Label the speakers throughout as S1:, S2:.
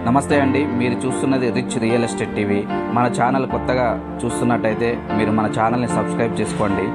S1: నమస్తే అండి మీరు చూస్తున్నది రిచ్ రియల్ ఎస్టేట్ టీవీ మన ఛానల్ కొత్తగా చూస్తున్నట్టయితే మీరు మన ఛానల్ని సబ్స్క్రైబ్ చేసుకోండి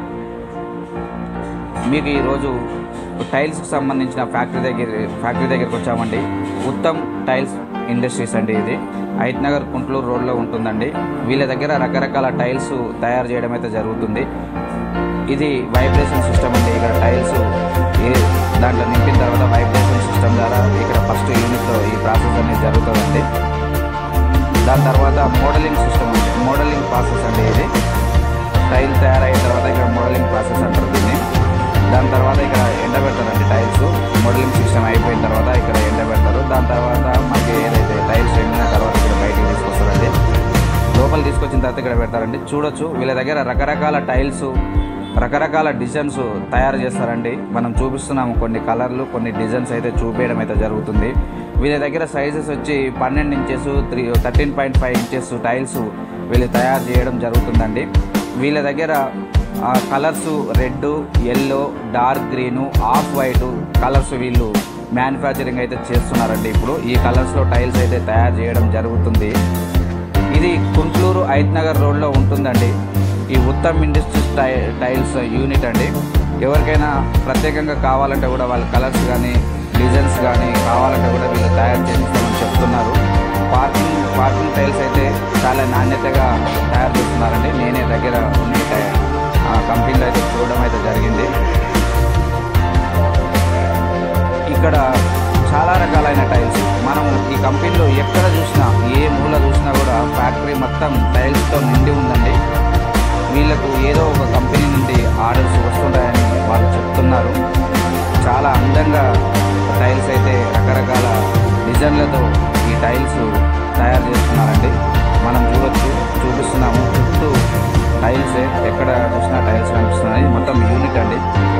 S1: మీకు ఈరోజు టైల్స్కి సంబంధించిన ఫ్యాక్టరీ దగ్గర ఫ్యాక్టరీ దగ్గరికి వచ్చామండి ఉత్తమ్ టైల్స్ ఇండస్ట్రీస్ అండి ఇది హైత్ నగర్ కుంట్లూరు రోడ్లో ఉంటుందండి వీళ్ళ దగ్గర రకరకాల టైల్స్ తయారు చేయడం అయితే జరుగుతుంది ఇది వైబ్రేషన్ సిస్టమ్ అండి ఇక్కడ టైల్స్ ఏ దాంట్లో నింపిన తర్వాత వైబ్రేషన్ సిస్టమ్ ద్వారా ఇక్కడ ఫస్ట్ యూనిట్లో ఈ ప్రాసెస్ అనేది జరుగుతుందండి దాని తర్వాత మోడలింగ్ సిస్టమ్ అండి మోడలింగ్ ప్రాసెస్ అండి ఇది టైల్ తయారైన తర్వాత ఇక్కడ మోడలింగ్ ప్రాసెస్ అంటారు దీన్ని దాని తర్వాత ఇక్కడ ఎండబెడతారండి టైల్స్ మోడలింగ్ సిస్టమ్ అయిపోయిన తర్వాత ఇక్కడ ఎండబెడతారు దాని తర్వాత మనకి ఏదైతే టైల్స్ ఎండిన తర్వాత ఇక్కడ బయటికి తీసుకొస్తారండి లోపల తీసుకొచ్చిన తర్వాత ఇక్కడ పెడతారండి చూడొచ్చు వీళ్ళ దగ్గర రకరకాల టైల్స్ రకరకాల డిజైన్స్ తయారు చేస్తారండి మనం చూపిస్తున్నాము కొన్ని కలర్లు కొన్ని డిజైన్స్ అయితే చూపించడం అయితే జరుగుతుంది వీళ్ళ దగ్గర సైజెస్ వచ్చి పన్నెండు inches three thirteen point five inches tiles వీళ్ళు తయారు చేయడం జరుగుతుందండి వీళ్ళ దగ్గర colours red yellow dark green off white colours వీళ్ళు మ్యానుఫ్యాక్చరింగ్ అయితే చేస్తున్నారండి ఇప్పుడు ఈ కలర్స్లో టైల్స్ అయితే తయారు చేయడం జరుగుతుంది ఇది కుంట్లూరు ఐత్ నగర్ రోడ్లో ఉంటుందండి ఈ ఉత్తమ్ ఇండస్ట్రీస్ టై టైల్స్ యూనిట్ అండి ఎవరికైనా ప్రత్యేకంగా కావాలంటే కూడా వాళ్ళ కలర్స్ కానీ డిజైన్స్ కానీ కావాలంటే కూడా వీళ్ళు తయారు చేస్తామని చెప్తున్నారు పార్కింగ్ పార్కింగ్ టైల్స్ అయితే చాలా నాణ్యతగా తయారు చేస్తున్నారండి నేనే దగ్గర ఉన్న టై- ఆ కంపెనీలో అయితే చూడడం అయితే జరిగింది ఇక్కడ చాలా రకాలైన టైల్స్ మనం ఈ కంపెనీలో ఎక్కడ చూసినా ఏ మూల చూసినా కూడా ఫ్యాక్టరీ మొత్తం టైల్స్తో నిండి ఉందండి వీళ్ళకు ఏదో ఒక కంపెనీ నుండి ఆర్డర్స్ వస్తుంటాయని వాళ్ళు చెప్తున్నారు చాలా అందంగా టైల్స్ అయితే రకరకాల డిజైన్లతో ఈ టైల్స్ తయారు చేస్తున్నారండి మనం చూడొచ్చు చూపిస్తున్నాము చుట్టూ టైల్సే ఎక్కడ చూసినా టైల్స్ కనిపిస్తున్నాయి ఇది మొత్తం యూనిట్ అండి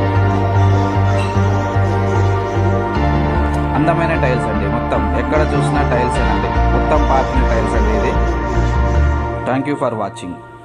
S1: అందమైన టైల్స్ అండి మొత్తం ఎక్కడ చూసినా టైల్స్ అండి మొత్తం పార్కింగ్ టైల్స్ అండి ఇది థ్యాంక్ యూ ఫర్ వాచింగ్